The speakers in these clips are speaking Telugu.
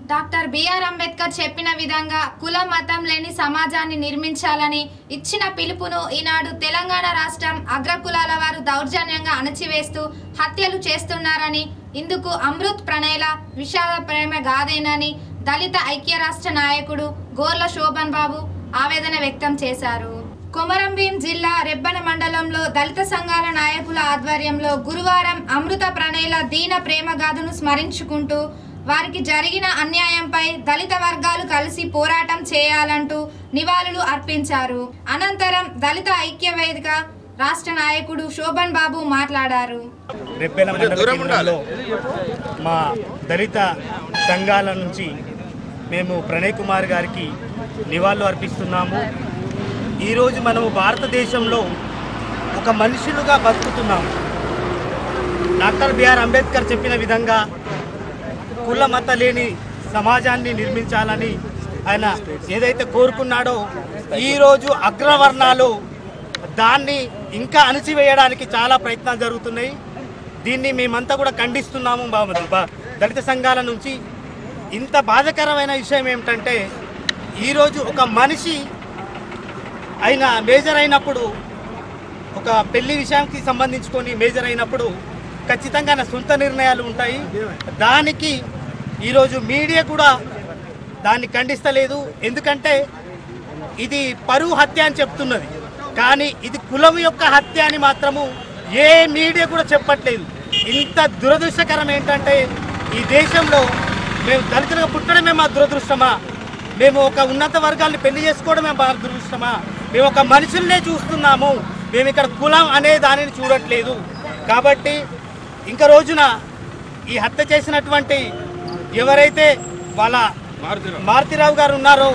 డాక్టర్ బిఆర్ అంబేద్కర్ చెప్పిన విధంగా కుల మతం లేని సమాజాన్ని నిర్మించాలని ఇచ్చిన పిలుపును ఈనాడు తెలంగాణ రాష్ట్రం అగ్రకులాల వారు దౌర్జన్యంగా అణచివేస్తూ హత్యలు చేస్తున్నారని ఇందుకు అమృత్ ప్రణేల విషాద ప్రేమ గాదేనని దళిత ఐక్య రాష్ట్ర నాయకుడు గోర్ల శోభన్ బాబు ఆవేదన వ్యక్తం చేశారు కొమరంభీం జిల్లా రెబ్బన మండలంలో దళిత సంఘాల నాయకుల ఆధ్వర్యంలో గురువారం అమృత ప్రణేల దీన ప్రేమ గాథను స్మరించుకుంటూ వారికి జరిగిన అన్యాయంపై దళిత వర్గాలు కలిసి పోరాటం చేయాలంటూ నివాళులు అర్పించారు అనంతరం దళిత ఐక్య వేదిక రాష్ట్ర నాయకుడు శోభన్ బాబు మాట్లాడారు రెబ్బెల మండల కేంద్రంలో మా దళిత సంఘాల నుంచి మేము ప్రణయ్ కుమార్ గారికి నివాళులు అర్పిస్తున్నాము ఈరోజు మనము భారతదేశంలో ఒక మనుషులుగా బతుకుతున్నాము డాక్టర్ బిఆర్ అంబేద్కర్ చెప్పిన విధంగా కుల మత లేని సమాజాన్ని నిర్మించాలని ఆయన ఏదైతే కోరుకున్నాడో ఈరోజు అగ్రవర్ణాలు దాన్ని ఇంకా అణచివేయడానికి చాలా ప్రయత్నాలు జరుగుతున్నాయి దీన్ని మేమంతా కూడా ఖండిస్తున్నాము బా- బా- దళిత సంఘాల నుంచి ఇంత బాధకరమైన విషయం ఏమిటంటే ఈరోజు ఒక మనిషి అయిన మేజర్ అయినప్పుడు ఒక పెళ్లి విషయానికి సంబంధించుకొని మేజర్ అయినప్పుడు ఖచ్చితంగా నా సొంత నిర్ణయాలు ఉంటాయి దానికి ఈరోజు మీడియా కూడా దాన్ని ఖండిస్తలేదు ఎందుకంటే ఇది పరువు హత్య అని చెప్తున్నది కానీ ఇది కులం యొక్క హత్య అని మాత్రము ఏ మీడియా కూడా చెప్పట్లేదు ఇంత దురదృష్టకరం ఏంటంటే ఈ దేశంలో మేము దళితులుగా పుట్టడమే మా దురదృష్టమా మేము ఒక ఉన్నత వర్గాన్ని పెళ్లి చేసుకోవడమే మా దురదృష్టమా మేము ఒక మనుషుల్నే చూస్తున్నాము మేము ఇక్కడ కులం అనే దానిని చూడట్లేదు కాబట్టి ఇంకా రోజున ఈ హత్య చేసినటువంటి ఎవరైతే వాళ్ళ మారుతిరావు గారు ఉన్నారో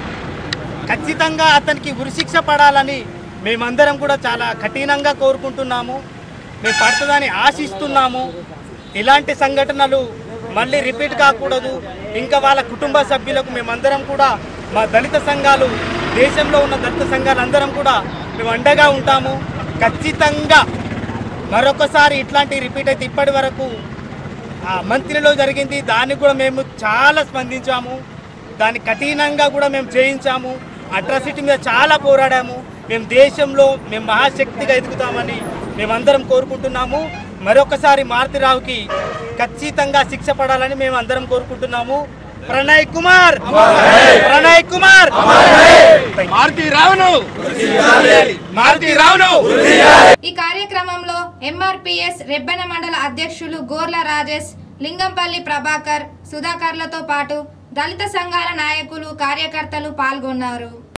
ఖచ్చితంగా అతనికి ఉరిశిక్ష పడాలని మేమందరం కూడా చాలా కఠినంగా కోరుకుంటున్నాము మేము పడుతుందని ఆశిస్తున్నాము ఇలాంటి సంఘటనలు మళ్ళీ రిపీట్ కాకూడదు ఇంకా వాళ్ళ కుటుంబ సభ్యులకు మేమందరం కూడా మా దళిత సంఘాలు దేశంలో ఉన్న దళిత సంఘాలు అందరం కూడా మేము అండగా ఉంటాము ఖచ్చితంగా మరొకసారి ఇట్లాంటి రిపీట్ అయితే ఇప్పటి వరకు ఆ మంత్రిలో జరిగింది దానికి కూడా మేము చాలా స్పందించాము దాన్ని కఠినంగా కూడా మేము చేయించాము అట్రాసిటీ మీద చాలా పోరాడాము మేము దేశంలో మేము మహాశక్తిగా ఎదుగుతామని మేమందరం కోరుకుంటున్నాము మరొకసారి మారుతిరావుకి ఖచ్చితంగా శిక్ష పడాలని మేము అందరం కోరుకుంటున్నాము ప్రణయ్ కుమార్ ప్రణయ్ కుమార్ మారుతి రావును మారుతి రావును ఈ కార్యక్రమంలో ఎంఆర్పిఎస్ రెబ్బెన మండల అధ్యక్షులు గోర్ల రాజేష్ లింగంపల్లి ప్రభాకర్ సుధాకర్లతో పాటు దళిత సంఘాల నాయకులు కార్యకర్తలు పాల్గొన్నారు